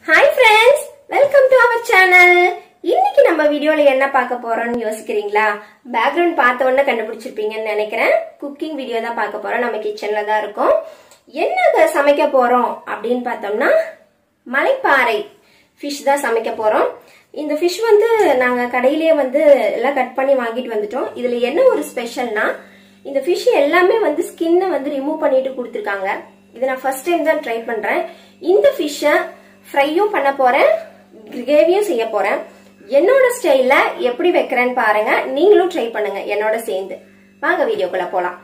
hi friends welcome to our channel இன்னைக்கு நம்ம வீடியோல என்ன பார்க்க போறோம்னு யோசிக்கிறீங்களா பேக்ரவுண்ட் பார்த்த உடனே கண்டுபிடிச்சிருப்பீங்கன்னு நினைக்கிறேன் குக்கிங் வீடியோ தான் பார்க்க போறோம் நம்ம கிச்சன்ல தான் இருக்கோம் என்ன சமைக்க போறோம் அப்படின்னு பார்த்தோம்னா மலைப்பாறை ஃபிஷ் தான் சமைக்க போறோம் இந்த ஃபிஷ் வந்து நாங்க கடையிலேயே வந்து எல்லாம் கட் பண்ணி வாங்கிட்டு வந்துட்டோம் இதுல என்ன ஒரு ஸ்பெஷல்னா இந்த ஃபிஷ் எல்லாமே வந்து ஸ்கின்னை வந்து ரிமூவ் பண்ணிட்டு கொடுத்துருக்காங்க இது நான் ஃபர்ஸ்ட் டைம் தான் ட்ரை பண்றேன் இந்த ஃபிஷ்ஷை ஃப்ரையும் பண்ண போறேன் கிரேவியும் செய்ய போறேன் என்னோட ஸ்டைல்ல எப்படி வைக்கிறேன்னு பாருங்க நீங்களும் ட்ரை பண்ணுங்க என்னோட சேர்ந்து வாங்க வீடியோக்குள்ள போலாம்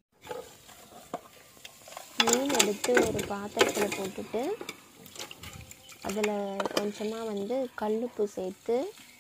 மீன் எடுத்து ஒரு பாத்திரத்தில் போட்டுட்டு அதில் கொஞ்சமாக வந்து கல்லுப்பு சேர்த்து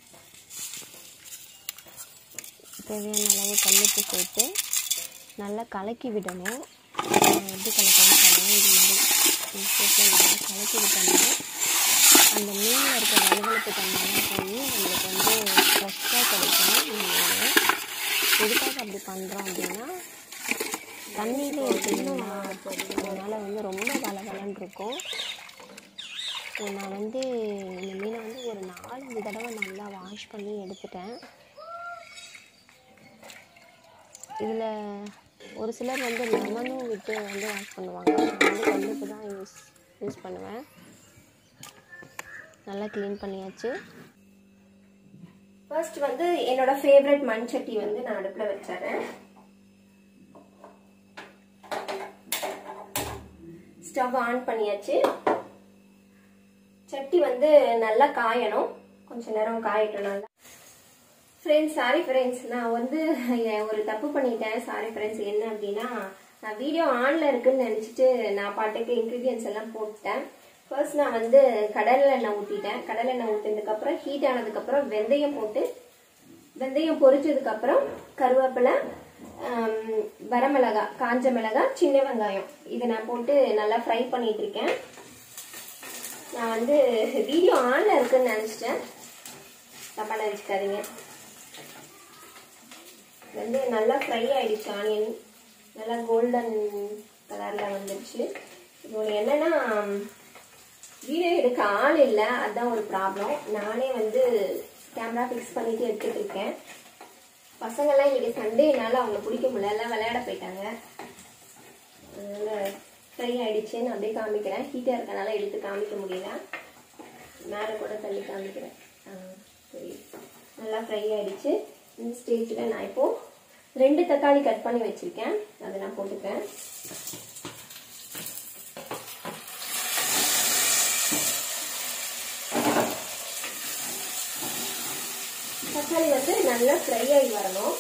தேவையான அளவு கல்லுப்பு சேர்த்து நல்லா கலக்கி விடணும் அஹ் எப்படி கலக்கணும் பாருங்க இது மாதிரி இந்த shape ல நல்லா கலக்கி விட்டோம்னா அந்த மீனில் இருக்க வலுவலுப்பு தன்மையெல்லாம் போய் நம்மளுக்கு வந்து ஃப்ரெஷ்ஷாக கிடைக்கும் மீன் எதுக்காக அப்படி பண்ணுறோம் அப்படின்னா தண்ணியிலே இருக்குதுங்களா அதனால வந்து ரொம்ப வளவலன்னு இருக்கும் ஸோ நான் வந்து இந்த மீனை வந்து ஒரு நாலஞ்சு தடவை நல்லா வாஷ் பண்ணி எடுத்துட்டேன் இதில் ஒரு சிலர் வந்து லெமனும் விட்டு வந்து வாஷ் பண்ணுவாங்க நான் வந்து கல்லுப்பு தான் யூஸ் யூஸ் பண்ணுவேன் நல்லா க்ளீன் பண்ணியாச்சு ஃபர்ஸ்ட் வந்து என்னோட ஃபேவரட் மண் சட்டி வந்து நான் அடுப்புல வச்சிடறேன் ஸ்டவ் ஆன் பண்ணியாச்சு சட்டி வந்து நல்லா காயணும் கொஞ்ச நேரம் காயட்டும் நல்லா ஃப்ரெண்ட்ஸ் சாரி ஃப்ரெண்ட்ஸ் நான் வந்து எ- ஒரு தப்பு பண்ணிட்டேன் சாரி ஃப்ரெண்ட்ஸ் என்ன அப்படின்னா நான் வீடியோ ஆன்ல இருக்குன்னு நினச்சிட்டு நான் பாட்டுக்கு இன்க்ரீடியன்ஸ் எல்லாம் போட்டுட்டேன் ஃபர்ஸ்ட் நான் வந்து கடலை எண்ணெய் ஊற்றிட்டேன் கடலை எண்ணெய் ஊற்றினதுக்கப்புறம் ஹீட் ஆனதுக்கப்புறம் வெந்தயம் போட்டு வெந்தயம் பொரிச்சதுக்கப்புறம் கருவேப்பிலை ஆம், வரமிளகா காஞ்ச மிளகாய் சின்ன வெங்காயம் இதை நான் போட்டு நல்லா ஃப்ரை பண்ணிட்டு இருக்கேன் நான் வந்து வீடியோ ஆன்ல இருக்குன்னு நினச்சிட்டேன் தப்பா நினச்சிக்காதீங்க வந்து நல்லா ஃப்ரை ஆயிடுச்சு ஆனியன் நல்லா கோல்டன் கலரில் வந்துடுச்சு இதோட என்னன்னா வீடியோ எடுக்க ஆள் இல்லை அதுதான் ஒரு ப்ராப்ளம் நானே வந்து கேமரா ஃபிக்ஸ் பண்ணிட்டு எடுத்துட்டு இருக்கேன் பசங்கெல்லாம் இன்னைக்கு சண்டேனால அவங்களை பிடிக்க முடியல எல்லாம் விளையாட போயிட்டாங்க அதனால ஃப்ரை ஆயிடுச்சுன்னு அப்படியே காமிக்கிறேன் ஹீட்டாக இருக்கனால எடுத்து காமிக்க முடியல மேலே கூட தள்ளி காமிக்கிறேன் ஆ, சரி நல்லா ஃப்ரை ஆயிடுச்சு இந்த ஸ்டேஜில் நான் இப்போ ரெண்டு தக்காளி கட் பண்ணி வச்சிருக்கேன் அதை நான் போட்டுக்கிறேன் தக்காளி வந்து நல்லா ஃப்ரை ஆகி வரணும்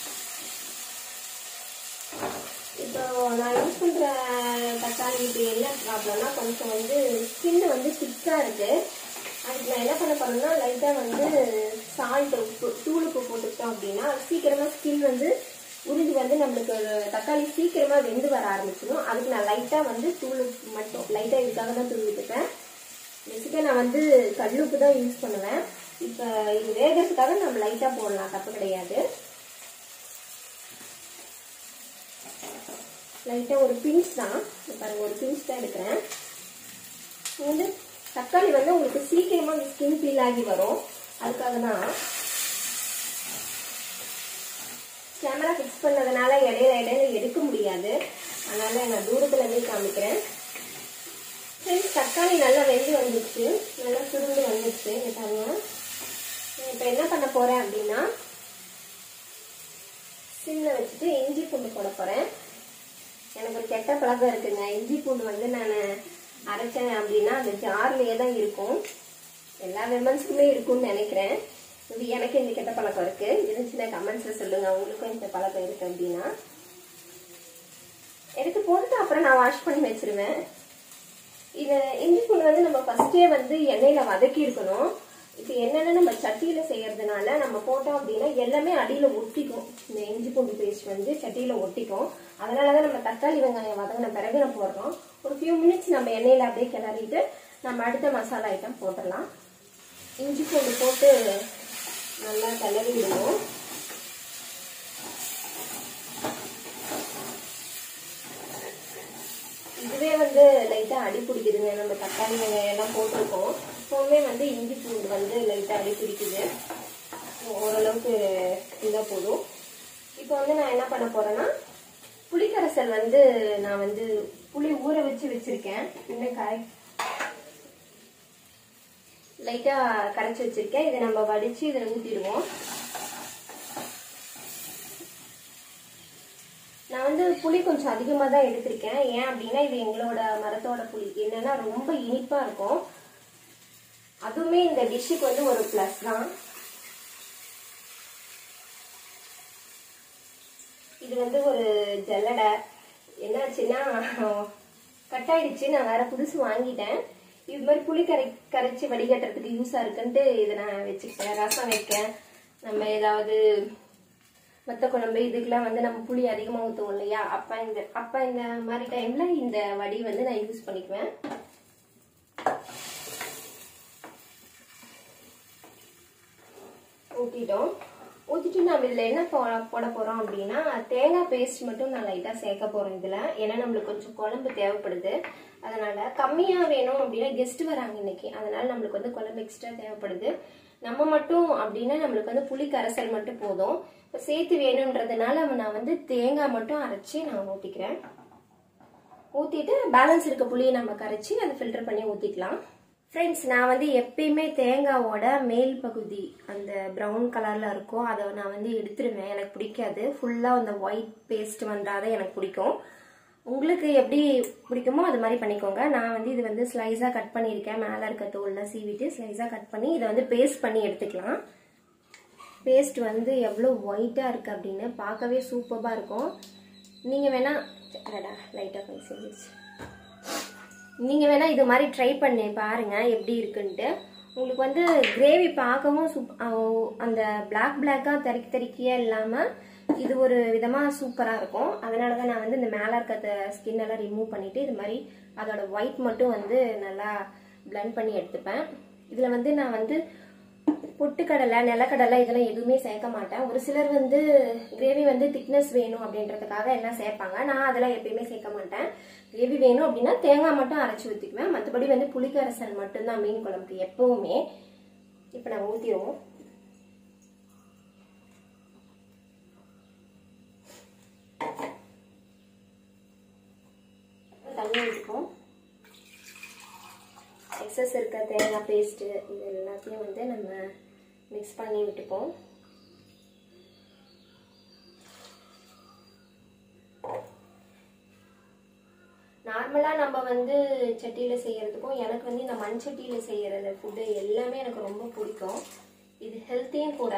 இப்போ நான் யூஸ் பண்ற தக்காளி இப்போ என்ன ப்ராப்ளம்னா கொஞ்சம் வந்து ஸ்கின் வந்து ஸ்டிக்கா இருக்கு அதுக்கு நான் என்ன பண்ண போறேன்னா லைட்டா வந்து சால்ட் உப்பு தூள் உப்பு போட்டுக்கிட்டோம் அப்படின்னா சீக்கிரமா ஸ்கின் வந்து உறிஞ்சி வந்து நம்மளுக்கு தக்காளி சீக்கிரமா வெந்து வர ஆரம்பிச்சிடும் அதுக்கு நான் லைட்டா வந்து தூள் உப்பு மட்டும் லைட்டா இதுக்காக தான் தூள் விட்டுப்பேன் பேசிக்காக நான் வந்து கல்லுப்பு தான் யூஸ் பண்ணுவேன் இப்போ இது வேகிறதுக்காக நம்ம லைட்டா போடலாம் தப்பு கிடையாது லைட்டா ஒரு பிஞ்ச் தான் இங்க பாருங்க ஒரு பிஞ்ச் தான் எடுக்கிறேன் இது வந்து தக்காளி வந்து உங்களுக்கு சீக்கிரமா அந்த ஸ்கின் பீல் ஆகி வரும் அதுக்காக தான் கேமரா ஃபிக்ஸ் பண்ணதுனால இடையில இடையில எடுக்க முடியாது அதனால நான் தூரத்துல இருந்து காமிக்கிறேன் ஃப்ரெண்ட்ஸ் தக்காளி நல்லா வெந்து வந்துச்சு நல்லா சுருண்டு வந்துச்சு இங்க பாருங்க இப்போ என்ன பண்ண போறேன் அப்படின்னா சிம்ல வச்சுட்டு இஞ்சி பூண்டு போட போறேன் எனக்கு ஒரு கெட்ட பழக்கம் இருக்குங்க இஞ்சி பூண்டு வந்து நான் அரைச்சேன் அப்படின்னா அந்த ஜார்லயே தான் இருக்கும் எல்லா விமன்ஸுக்குமே இருக்கும்னு நினைக்கிறேன் இது எனக்கு இந்த கெட்ட பழக்கம் இருக்கு இருந்துச்சுன்னா கமெண்ட்ஸ்ல சொல்லுங்க உங்களுக்கும் இந்த பழக்கம் இருக்கு அப்படின்னா எடுத்து போட்டுட்டு அப்புறம் நான் வாஷ் பண்ணி வச்சிருவேன் இது இஞ்சி பூண்டு வந்து நம்ம ஃபர்ஸ்டே வந்து எண்ணெயில வதக்கி இருக்கணும் இப்போ என்னன்னா நம்ம சட்டியில செய்யறதுனால நம்ம போட்டோம் அப்படின்னா எல்லாமே அடியில ஒட்டிக்கும் இந்த இஞ்சி பூண்டு பேஸ்ட் வந்து சட்டியில ஒட்டிக்கும் அதனாலதான் நம்ம தக்காளி வெங்காயம் வதங்கின பிறகு நம்ம போடுறோம் ஒரு ஃபியூ மினிட்ஸ் நம்ம எண்ணெயில அப்படியே கிளறிட்டு நம்ம அடுத்த மசாலா ஐட்டம் போட்டுடலாம் இஞ்சி பூண்டு போட்டு நல்லா கிளறி விடுவோம் இதுவே வந்து லைட்டா அடி பிடிக்குதுங்க நம்ம தக்காளி வெங்காயம் எல்லாம் போட்டிருக்கோம் இப்போவுமே வந்து இஞ்சி பூண்டு வந்து லைட்டாக அடி பிடிக்குது ஓரளவுக்கு இருந்தால் போதும் இப்போ வந்து நான் என்ன பண்ண போறேன்னா புளிக்கரைசல் வந்து நான் வந்து புளி ஊற வச்சு வச்சிருக்கேன் இன்னும் கரை லைட்டா கரைச்சி வச்சிருக்கேன் இதை நம்ம வடிச்சு இதில் ஊத்திடுவோம் நான் வந்து புளி கொஞ்சம் அதிகமாக தான் எடுத்திருக்கேன் ஏன் அப்படின்னா இது எங்களோட மரத்தோட புளி என்னன்னா ரொம்ப இனிப்பா இருக்கும் அதுவுமே இந்த டிஷ்ஷுக்கு வந்து ஒரு ப்ளஸ் தான் இது வந்து ஒரு ஜல்லடை என்னாச்சுன்னா கட் ஆயிடுச்சு நான் வேற புதுசு வாங்கிட்டேன் இது மாதிரி புளி கரை கரைச்சி வடிகட்டுறதுக்கு யூஸா இருக்குன்ட்டு இதை நான் வச்சுக்கிட்டேன் ரசம் வைக்க நம்ம ஏதாவது மத்த குழம்பு இதுக்கெல்லாம் வந்து நம்ம புளி அதிகமாக ஊற்றுவோம் இல்லையா அப்ப இந்த அப்ப இந்த மாதிரி டைம்ல இந்த வடி வந்து நான் யூஸ் பண்ணிக்குவேன் ஊற்றிட்டோம் ஊற்றிட்டு நம்ம இதில் என்ன போ போட போகிறோம் அப்படின்னா தேங்காய் பேஸ்ட் மட்டும் நான் லைட்டாக சேர்க்க போகிறோம் இதில் ஏன்னா நம்மளுக்கு கொஞ்சம் குழம்பு தேவைப்படுது அதனால் கம்மியாக வேணும் அப்படின்னா கெஸ்ட் வராங்க இன்னைக்கு அதனால் நம்மளுக்கு வந்து குழம்பு எக்ஸ்ட்ரா தேவைப்படுது நம்ம மட்டும் அப்படின்னா நம்மளுக்கு வந்து புளி கரைசல் மட்டும் போதும் இப்போ சேர்த்து வேணுன்றதுனால நான் வந்து தேங்காய் மட்டும் அரைச்சி நான் ஊற்றிக்கிறேன் ஊற்றிட்டு பேலன்ஸ் இருக்க புளியை நம்ம கரைச்சி அதை ஃபில்டர் பண்ணி ஊற்றிக்கலாம் ஃப்ரெண்ட்ஸ் நான் வந்து எப்பயுமே தேங்காவோட மேல் பகுதி அந்த ப்ரௌன் கலரில் இருக்கும் அதை நான் வந்து எடுத்துருவேன் எனக்கு பிடிக்காது ஃபுல்லாக அந்த ஒயிட் பேஸ்ட் வந்தாதான் எனக்கு பிடிக்கும் உங்களுக்கு எப்படி பிடிக்குமோ அது மாதிரி பண்ணிக்கோங்க நான் வந்து இது வந்து ஸ்லைஸாக கட் பண்ணியிருக்கேன் மேலே இருக்க தோலில் சீவிட்டு ஸ்லைஸாக கட் பண்ணி இதை வந்து பேஸ்ட் பண்ணி எடுத்துக்கலாம் பேஸ்ட் வந்து எவ்வளோ ஒயிட்டாக இருக்குது அப்படின்னு பார்க்கவே சூப்பராக இருக்கும் நீங்கள் வேணால் அடடா லைட்டாக போய் செஞ்சிச்சு நீங்கள் வேணால் இது மாதிரி ட்ரை பண்ணி பாருங்கள் எப்படி இருக்குன்ட்டு உங்களுக்கு வந்து கிரேவி பார்க்கவும் சூப் அந்த பிளாக் பிளாக்காக தறிக்கி தறிக்கியாக இல்லாமல் இது ஒரு விதமாக சூப்பராக இருக்கும் அதனால தான் நான் வந்து இந்த மேலே இருக்க ஸ்கின் எல்லாம் ரிமூவ் பண்ணிவிட்டு இது மாதிரி அதோட ஒயிட் மட்டும் வந்து நல்லா பிளெண்ட் பண்ணி எடுத்துப்பேன் இதில் வந்து நான் வந்து பொட்டுக்கடலை நிலக்கடலை இதெல்லாம் எதுவுமே சேர்க்க மாட்டேன் ஒரு சிலர் வந்து கிரேவி வந்து திக்னஸ் வேணும் அப்படின்றதுக்காக எல்லாம் சேர்ப்பாங்க நான் அதெல்லாம் எப்பயுமே சேர்க்க மாட்டேன் கிரேவி வேணும் அப்படின்னா தேங்காய் மட்டும் அரைச்சி ஊற்றிக்குவேன் மற்றபடி வந்து புளிக்கரசல் மட்டும்தான் மீன் குழம்புக்கு எப்பவுமே இப்போ நான் ஊற்றிடுவோம் தண்ணி ஊற்றிப்போம் எக்ஸஸ் இருக்க தேங்காய் பேஸ்ட்டு இது எல்லாத்தையும் வந்து நம்ம மிக்ஸ் பண்ணி விட்டுப்போம் நார்மலாக நம்ம வந்து சட்டியில் செய்கிறதுக்கும் எனக்கு வந்து இந்த மண் சட்டியில் செய்கிறது ஃபுட்டு எல்லாமே எனக்கு ரொம்ப பிடிக்கும் இது ஹெல்த்தியும் கூட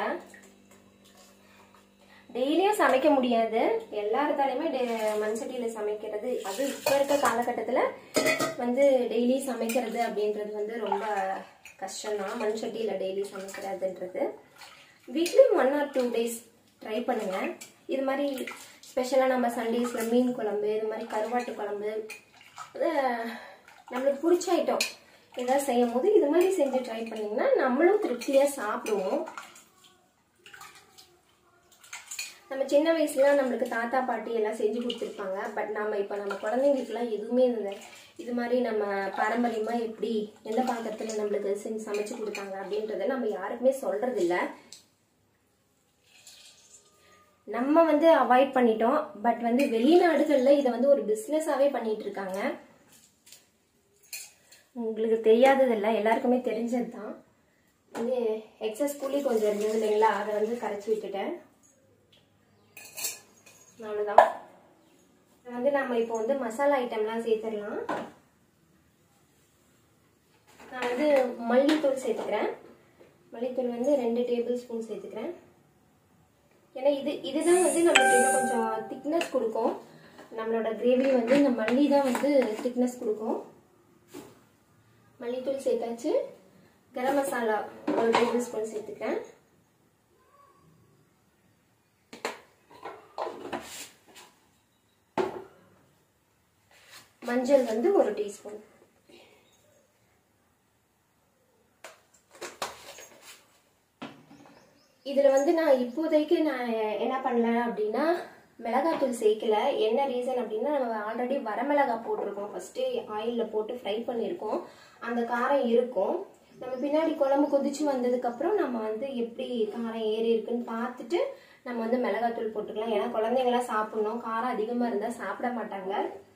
டெய்லியும் சமைக்க முடியாது எல்லாருத்தாலையுமே மண் சட்டியில் சமைக்கிறது அது இப்போ இருக்க காலகட்டத்தில் வந்து டெய்லி சமைக்கிறது அப்படின்றது வந்து ரொம்ப கஷ்டம்தான் மண் சட்டியில் டெய்லி சமைக்கிறதுன்றது weekly one or two days try பண்ணுங்க இது மாதிரி ஸ்பெஷலாக நம்ம சண்டேஸில் மீன் குழம்பு இது மாதிரி கருவாட்டு குழம்பு அது நம்மளுக்கு பிடிச்ச ஐட்டம் ஏதாவது செய்யும் போது இது மாதிரி செஞ்சு ட்ரை பண்ணிங்கன்னா நம்மளும் திருப்தியாக சாப்பிடுவோம் நம்ம சின்ன வயசுல நம்மளுக்கு தாத்தா பாட்டி எல்லாம் செஞ்சு கொடுத்துருப்பாங்க பட் நம்ம இப்போ நம்ம குழந்தைங்களுக்குலாம் எதுவுமே இல்லை இது மாதிரி நம்ம பாரம்பரியமாக எப்படி எந்த பாத்திரத்தில் நம்மளுக்கு செஞ்சு சமைச்சு கொடுத்தாங்க அப்படின்றத நம்ம யாருக்குமே சொல்றது இல்ல நம்ம வந்து அவாய்ட் பண்ணிட்டோம் பட் வந்து வெளிநாடுகளில் இதை வந்து ஒரு பிஸ்னஸாகவே பண்ணிட்டு இருக்காங்க உங்களுக்கு தெரியாததில்ல எல்லாருக்குமே தெரிஞ்சது தான் வந்து எக்ஸஸ் புளி கொஞ்சம் இருந்தது இல்லைங்களா அதை வந்து கரைச்சி விட்டுட்டேன் அவ்வளோதான் வந்து நம்ம இப்போ வந்து மசாலா ஐட்டம்லாம் சேர்த்துடலாம் நான் வந்து மல்லித்தூள் சேர்த்துக்கிறேன் மல்லித்தூள் வந்து ரெண்டு டேபிள் ஸ்பூன் சேர்த்துக்கிறேன் ஏன்னா இது இதுதான் வந்து நம்மளுக்கு இன்னும் கொஞ்சம் திக்னஸ் கொடுக்கும் நம்மளோட கிரேவி வந்து இந்த மல்லி தான் வந்து திக்னஸ் கொடுக்கும் மல்லித்தூள் சேர்த்தாச்சு கரம் மசாலா ஒரு டேபிள் ஸ்பூன் சேர்த்துக்கிறேன் மஞ்சள் வந்து ஒரு டீஸ்பூன் இதில் வந்து நான் இப்போதைக்கு நான் என்ன பண்ணல அப்படின்னா மிளகாத்தூள் சேர்க்கல என்ன ரீசன் அப்படின்னா நம்ம ஆல்ரெடி வரமிளகா போட்டிருக்கோம் ஃபஸ்ட்டு ஆயிலில் போட்டு ஃப்ரை பண்ணியிருக்கோம் அந்த காரம் இருக்கும் நம்ம பின்னாடி குழம்பு கொதிச்சு வந்ததுக்கு அப்புறம் நம்ம வந்து எப்படி காரம் ஏறி இருக்குன்னு பார்த்துட்டு நம்ம வந்து மிளகாத்தூள் போட்டுக்கலாம் ஏன்னா குழந்தைங்களாம் சாப்பிடணும் காரம் அதிகமா இருந்தா சாப்பிட மாட்டாங்க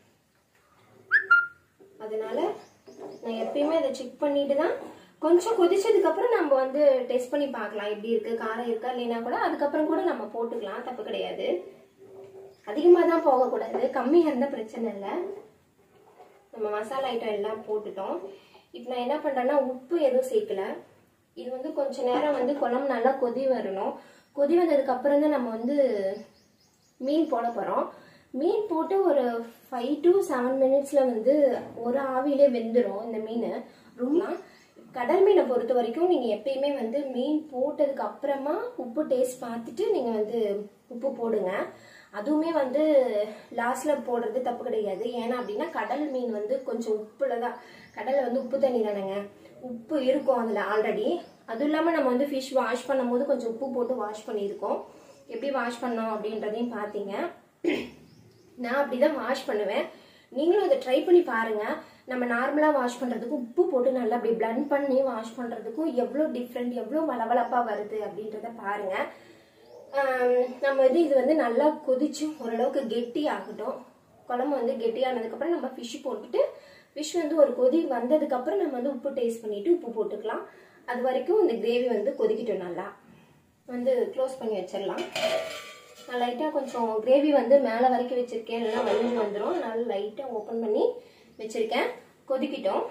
அதனால நான் எப்பயுமே அதை செக் பண்ணிட்டு தான் கொஞ்சம் கொதிச்சதுக்கு அப்புறம் நம்ம வந்து டெஸ்ட் பண்ணி பார்க்கலாம் எப்படி இருக்கு காரம் இருக்கா இல்லைன்னா கூட அதுக்கப்புறம் கூட நம்ம போட்டுக்கலாம் தப்பு கிடையாது அதிகமாக தான் போகக்கூடாது கம்மியாக இருந்தால் பிரச்சனை இல்லை நம்ம மசாலா ஐட்டம் எல்லாம் போட்டுட்டோம் இப்போ நான் என்ன பண்ணுறேன்னா உப்பு எதுவும் சேர்க்கல இது வந்து கொஞ்ச நேரம் வந்து குழம்பு நல்லா கொதி வரணும் கொதி வந்ததுக்கு அப்புறம் தான் நம்ம வந்து மீன் போட போகிறோம் மீன் போட்டு ஒரு ஃபைவ் டு செவன் மினிட்ஸில் வந்து ஒரு ஆவியிலே வெந்துடும் இந்த மீன் ரொம்ப கடல் மீனை பொறுத்த வரைக்கும் நீங்கள் எப்பயுமே வந்து மீன் போட்டதுக்கு அப்புறமா உப்பு டேஸ்ட் பார்த்துட்டு நீங்கள் வந்து உப்பு போடுங்க அதுவுமே வந்து லாஸ்ட்ல போடுறது தப்பு கிடையாது ஏன்னா அப்படின்னா கடல் மீன் வந்து கொஞ்சம் உப்புல தான் கடல்ல வந்து உப்பு தண்ணி தானேங்க உப்பு இருக்கும் அதில் ஆல்ரெடி அதுவும் இல்லாமல் நம்ம வந்து ஃபிஷ் வாஷ் பண்ணும்போது கொஞ்சம் உப்பு போட்டு வாஷ் பண்ணியிருக்கோம் எப்படி வாஷ் பண்ணோம் அப்படின்றதையும் பார்த்தீங்க நான் அப்படிதான் வாஷ் பண்ணுவேன் நீங்களும் அதை ட்ரை பண்ணி பாருங்க நம்ம நார்மலாக வாஷ் பண்ணுறதுக்கும் உப்பு போட்டு நல்லா அப்படி blend பண்ணி வாஷ் பண்ணுறதுக்கும் எவ்வளோ டிஃப்ரெண்ட் எவ்வளோ வளவளப்பாக வருது அப்படின்றத பாருங்க ஆம், நம்ம இது இது வந்து நல்லா கொதிச்சு ஓரளவுக்கு கெட்டி ஆகட்டும் குழம்பு வந்து கெட்டியானதுக்கப்புறம் நம்ம ஃபிஷ் போட்டுட்டு ஃபிஷ் வந்து ஒரு கொதி வந்ததுக்கப்புறம் நம்ம வந்து உப்பு டேஸ்ட் பண்ணிட்டு உப்பு போட்டுக்கலாம் அது வரைக்கும் இந்த கிரேவி வந்து கொதிக்கட்டும் நல்லா வந்து க்ளோஸ் பண்ணி வச்சிடலாம் நான் லைட்டாக கொஞ்சம் கிரேவி வந்து மேலே வரைக்கும் வச்சுருக்கேன் இல்லைன்னா வலிஞ்சு வந்துடும் அதனால லைட்டாக ஓப்பன் பண்ணி வச்சுருக்கேன் கொதிக்கிட்டோம்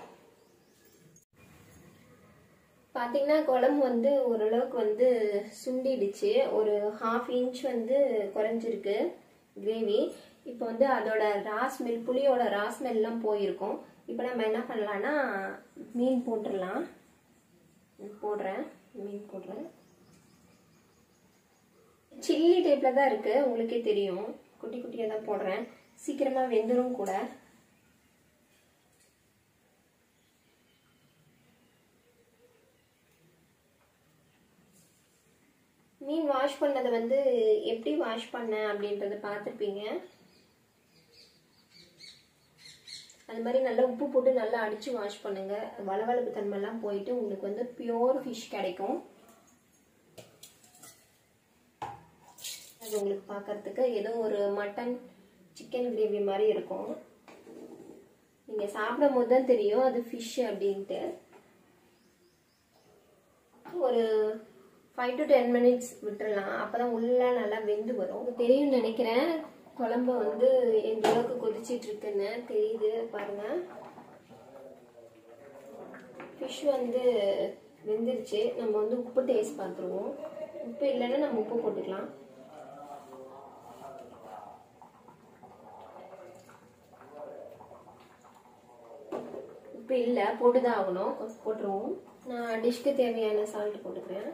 பார்த்தீங்கன்னா குழம்பு வந்து ஓரளவுக்கு வந்து சுண்டிடுச்சு ஒரு ஹாஃப் இன்ச் வந்து குறைஞ்சிருக்கு கிரேவி இப்போ வந்து அதோட ரா ஸ்மெல் புளியோட ரா ஸ்மெல்லாம் போயிருக்கும் இப்போ நம்ம என்ன பண்ணலாம்னா மீன் போட்டுடலாம் போடுறேன் மீன் போடுறேன் சில்லி டைப்ல தான் இருக்கு உங்களுக்கே தெரியும் குட்டி குட்டியாக தான் போடுறேன் சீக்கிரமா வெந்துடும் கூட மீன் வாஷ் பண்ணதை வந்து எப்படி வாஷ் பண்ணேன் அப்படின்றத பார்த்துருப்பீங்க அது மாதிரி நல்லா உப்பு போட்டு நல்லா அடிச்சு வாஷ் பண்ணுங்க வளவளப்பு தன்மைலாம் போயிட்டு உங்களுக்கு வந்து பியோர் ஃபிஷ் கிடைக்கும் அது உங்களுக்கு பார்க்கறதுக்கு ஏதோ ஒரு மட்டன் சிக்கன் கிரேவி மாதிரி இருக்கும் நீங்கள் சாப்பிடும் போது தான் தெரியும் அது ஃபிஷ் அப்படின்ட்டு ஒரு ஃபைவ் டு டென் மினிட்ஸ் விட்டுறலாம் அப்பதான் உள்ள நல்லா வெந்து வரும் உங்களுக்கு தெரியும்னு நினைக்கிறேன் குழம்பு வந்து எந்த அளவுக்கு கொதிச்சிட்டு இருக்குன்னு தெரியுது பாருங்க ஃபிஷ் வந்து வெந்துருச்சு நம்ம வந்து உப்பு டேஸ்ட் பார்த்துருவோம் உப்பு இல்லைன்னா நம்ம உப்பு போட்டுக்கலாம் உப்பு இல்லை போட்டு தான் ஆகணும் போட்டுருவோம் நான் டிஷ்க்கு தேவையான சால்ட் போட்டுக்கிறேன்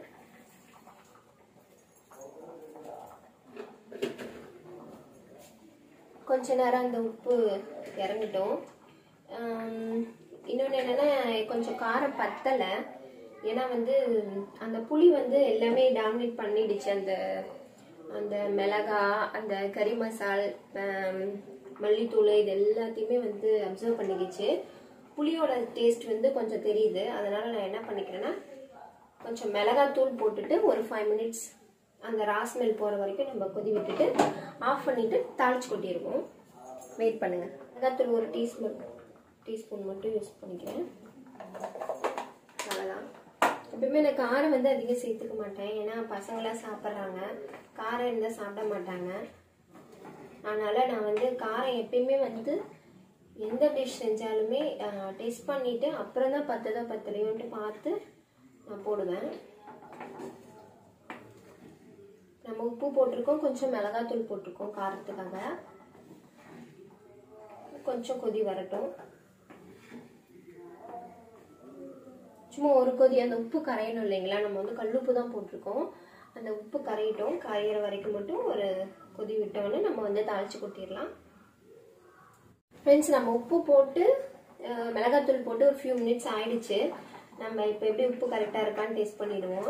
கொஞ்ச நேரம் அந்த உப்பு இறங்கிட்டோம் இன்னொன்று என்னென்னா கொஞ்சம் காரம் பத்தலை ஏன்னா வந்து அந்த புளி வந்து எல்லாமே டாமினேட் பண்ணிடுச்சு அந்த அந்த மிளகா அந்த கறி மசால் ஆம், மல்லித்தூள் இது எல்லாத்தையுமே வந்து அப்சர்வ் பண்ணிக்கிச்சு புளியோட டேஸ்ட் வந்து கொஞ்சம் தெரியுது அதனால நான் என்ன பண்ணிக்கிறேன்னா கொஞ்சம் மிளகாத்தூள் போட்டுட்டு ஒரு ஃபைவ் மினிட்ஸ் அந்த ராஸ்மெல் போகிற வரைக்கும் நம்ம கொதி விட்டுட்டு ஆஃப் பண்ணிட்டு தாளிச்சு கொட்டிடுவோம் வெயிட் பண்ணுங்க மிளகாத்தூள் ஒரு டீஸ்பூன் டீஸ்பூன் மட்டும் யூஸ் பண்ணிக்கிறேன் அவ்வளோதான் எப்பயுமே நான் காரம் வந்து அதிகம் சேர்த்துக்க மாட்டேன் ஏன்னா பசங்களாம் சாப்பிட்றாங்க காரம் இருந்தால் சாப்பிட மாட்டாங்க அதனால நான் வந்து காரம் எப்பயுமே வந்து எந்த டிஷ் செஞ்சாலுமே டேஸ்ட் பண்ணிட்டு அப்புறம் தான் பத்ததோ பத்தலையோன்ட்டு பார்த்து நான் போடுவேன் நம்ம உப்பு போட்டிருக்கோம் கொஞ்சம் மிளகாத்தூள் போட்டிருக்கோம் காரத்துக்காக கொஞ்சம் கொதி வரட்டும் சும்மா ஒரு கொதி அந்த உப்பு கரையணும் இல்லைங்களா நம்ம வந்து கல்லுப்பு தான் போட்டிருக்கோம் அந்த உப்பு கரையட்டும் கரையிற வரைக்கும் மட்டும் ஒரு கொதி விட்டோன்னே நம்ம வந்து தாளிச்சு கொட்டிடலாம் ஃப்ரெண்ட்ஸ் நம்ம உப்பு போட்டு அஹ், மிளகாத்தூள் போட்டு ஒரு ஃபியூ மினிட்ஸ் ஆயிடுச்சு நம்ம இப்போ எப்படி உப்பு கரெக்டாக இருக்கான்னு டேஸ்ட் பண்ணிடுவோம்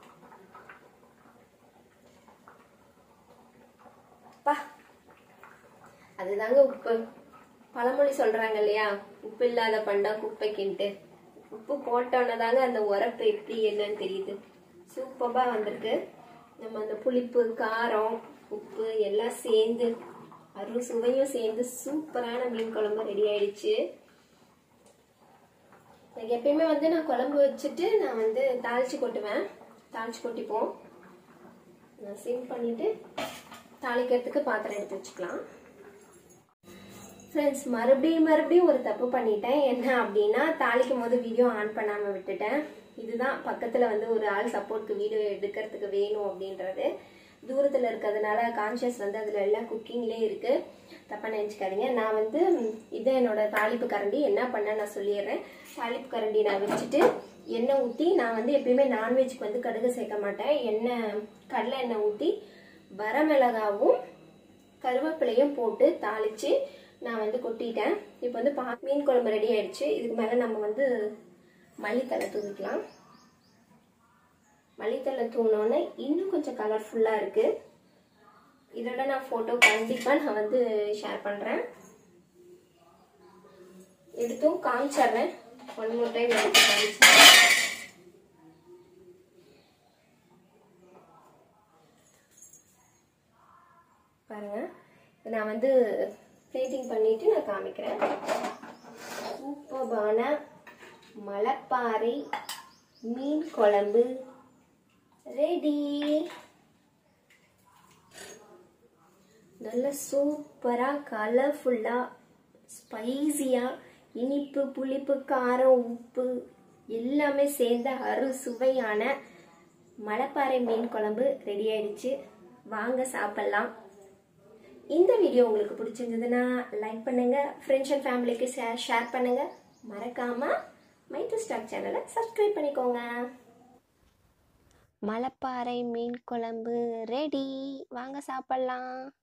பா அதுதாங்க உப்பு பழமொழி சொல்றாங்க இல்லையா உப்பு இல்லாத பண்டா குப்பைக்குன்ட்டு உப்பு போட்டோன்னே தாங்க அந்த உரப்பு எப்படி என்னன்னு தெரியுது சூப்பராக வந்திருக்கு நம்ம அந்த புளிப்பு காரம் உப்பு எல்லாம் சேர்ந்து அரு சுவையும் சேர்ந்து சூப்பரான மீன் குழம்பு ரெடி ஆயிடுச்சு எனக்கு எப்பயுமே வந்து நான் குழம்பு வச்சுட்டு நான் வந்து தாளிச்சு கொட்டுவேன் தாளிச்சு கொட்டிப்போம் நான் சிம் பண்ணிட்டு தாளிக்கிறதுக்கு பாத்திரம் எடுத்து வச்சுக்கலாம் ஃப்ரெண்ட்ஸ் மறுபடியும் மறுபடியும் ஒரு தப்பு பண்ணிட்டேன் என்ன அப்படின்னா தாளிக்கும் போது வீடியோ ஆன் பண்ணாமல் விட்டுட்டேன் இதுதான் பக்கத்தில் வந்து ஒரு ஆள் சப்போர்ட்க்கு வீடியோ எடுக்கிறதுக்கு வேணும் அப்படின்றது தூரத்தில் இருக்கிறதுனால கான்ஷியஸ் வந்து அதில் எல்லாம் குக்கிங்லேயே இருக்குது தப்பாக நினச்சிக்காதீங்க நான் வந்து இது என்னோட தாளிப்பு கரண்டி என்ன பண்ண நான் சொல்லிடுறேன் தாளிப்பு கரண்டி நான் வச்சுட்டு எண்ணெய் ஊற்றி நான் வந்து எப்பயுமே நான்வெஜ்க்கு வந்து கடுகு சேர்க்க மாட்டேன் எண்ணெய் கடலை எண்ணெய் ஊற்றி வரமிளகாவும் கருவேப்பிலையும் போட்டு தாளித்து நான் வந்து கொட்டிட்டேன் இப்போ வந்து பா மீன் குழம்பு ரெடி ஆயிடுச்சு இதுக்கு மேலே நம்ம வந்து மல்லித்தலை தூவிக்கலாம் மல்லித்தலை தூவினோன்னே இன்னும் கொஞ்சம் கலர்ஃபுல்லாக இருக்குது இதோட நான் ஃபோட்டோ கண்டிப்பாக நான் வந்து ஷேர் பண்ணுறேன் எடுத்தும் காமிச்சிட்றேன் ஒன் மோர் டைம் எடுத்து காமிச்சிடுறேன் பாருங்க இதை நான் வந்து பிளேட்டிங் பண்ணிட்டு நான் காமிக்கிறேன் சூப்பர்பான மலைப்பாறை மீன் குழம்பு ரெடி நல்ல சூப்பராக கலர்ஃபுல்லாக ஸ்பைசியாக இனிப்பு புளிப்பு காரம் உப்பு எல்லாமே சேர்ந்த அறு சுவையான மலைப்பாறை மீன் குழம்பு ரெடி ஆயிடுச்சு வாங்க சாப்பிடலாம் இந்த வீடியோ உங்களுக்கு பிடிச்சிருந்ததுன்னா லைக் பண்ணுங்க ஃப்ரெண்ட்ஸ் அண்ட் ஃபேமிலிக்கு ஷேர் பண்ணுங்க மறக்காம மைட்டு ஸ்டாக் சேனலை சப்ஸ்கிரைப் பண்ணிக்கோங்க மலைப்பாறை மீன் குழம்பு ரெடி வாங்க சாப்பிட்லாம்